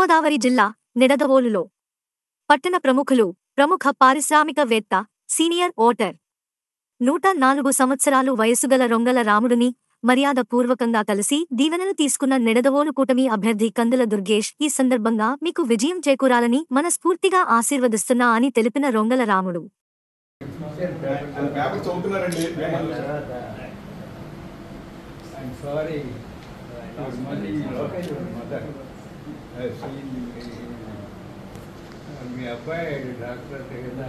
తూర్పుగోదావరి జిల్లా నిడదవోలులో పట్టణ ప్రముఖులు ప్రముఖ పారిశ్రామికవేత్త సీనియర్ ఓటర్ నూట నాలుగు సంవత్సరాలు వయసుగల రొంగల రాముడిని మర్యాదపూర్వకంగా కలిసి దీవెనలు తీసుకున్న నిడదవోలు కూటమి అభ్యర్థి కందుల దుర్గేష్ ఈ సందర్భంగా మీకు విజయం చేకూరాలని మనస్ఫూర్తిగా ఆశీర్వదిస్తున్నా అని తెలిపిన రొంగల రాముడు పేపర్ చదువుతున్నారండి I'm sorry. Your mother, your mother has seen me. మీ అబ్బాయి డాక్టర్ కదా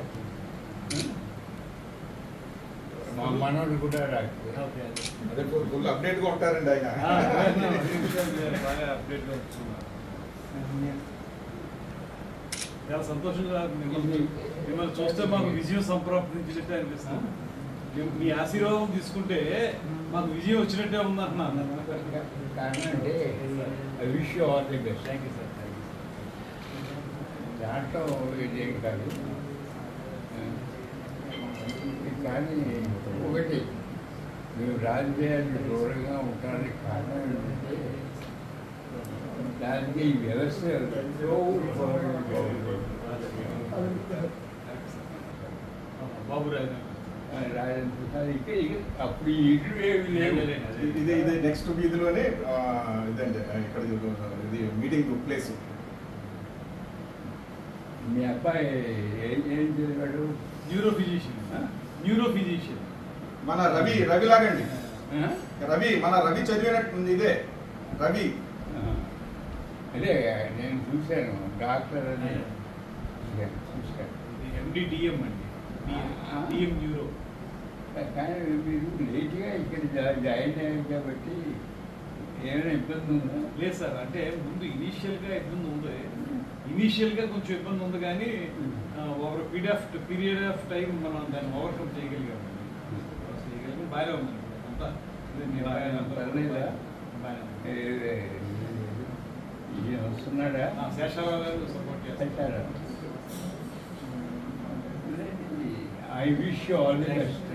మా మనోడు కూడా డాక్టర్ అదే ఫుల్ ఫుల్ అప్డేట్ గా ఉంటారండి ఆయన బాగా అప్డేట్ గా వస్తున్నారు చాలా సంతోషంగా మిమ్మల్ని మిమ్మల్ని చూస్తే మాకు విజయం సంప్రాప్తించినట్టే అనిపిస్తుంది మీ- మీ ఆశీర్వాదం తీసుకుంటే మాకు విజయం వచ్చినట్టే ఉందంటున్నాను కారణం అంటే I wish you all the best thank you sir దాంట్లో ఇదేం కాదు కానీ ఒకటి మీరు రాజకీయాలకు దూరంగా ఉండడానికి కారణం ఏంటంటే దానికి ఈ వ్యవస్థ ఎంతో బాబు రాజు రాజకీయ అప్పుడు ఈ ఇల్లు ఏమి లేవు ఇదే ఇదే నెక్స్ట్ వీధిలోనే ఆ, ఇదండి ఇక్కడ ఇది మీటింగ్ ప్లేస్ మీ అబ్బాయి ఏం ఏం చదివాడు న్యూరో ఫిజిషియన్ న్యూరో ఫిజిషియన్ మన రవి రవి లాగండి రవి మన రవి చదివినట్టు ఇదే రవి అదే నేను చూశాను డాక్టర్ అని చూశాను ఎండిడిఎం అండి డిఎం న్యూరో కానీ మీరు లేట్గా ఇక్కడ జా- జాయిన్ అయ్యారు కాబట్టి ఏమైనా ఇబ్బంది ఉందా లేదు సార్ అంటే ముందు ఇనీషియల్ గా ఇబ్బంది ఉంది ఇనీషియల్ గా కొంచెం ఇబ్బంది ఉంది కానీ over period of period of time మనం దాన్ని ఓవర్కమ్ చేయగలిగాం చేయగలిగాం బాగానే ఉంది అంతా ఇది నేను బాగానే అంతా పర్లేదా? బాగానే ఉంది. ఏ- ఈయన వస్తున్నాడా ఆ, శేషారావు గారు సపోర్ట్ చేస్తారు I wish all the best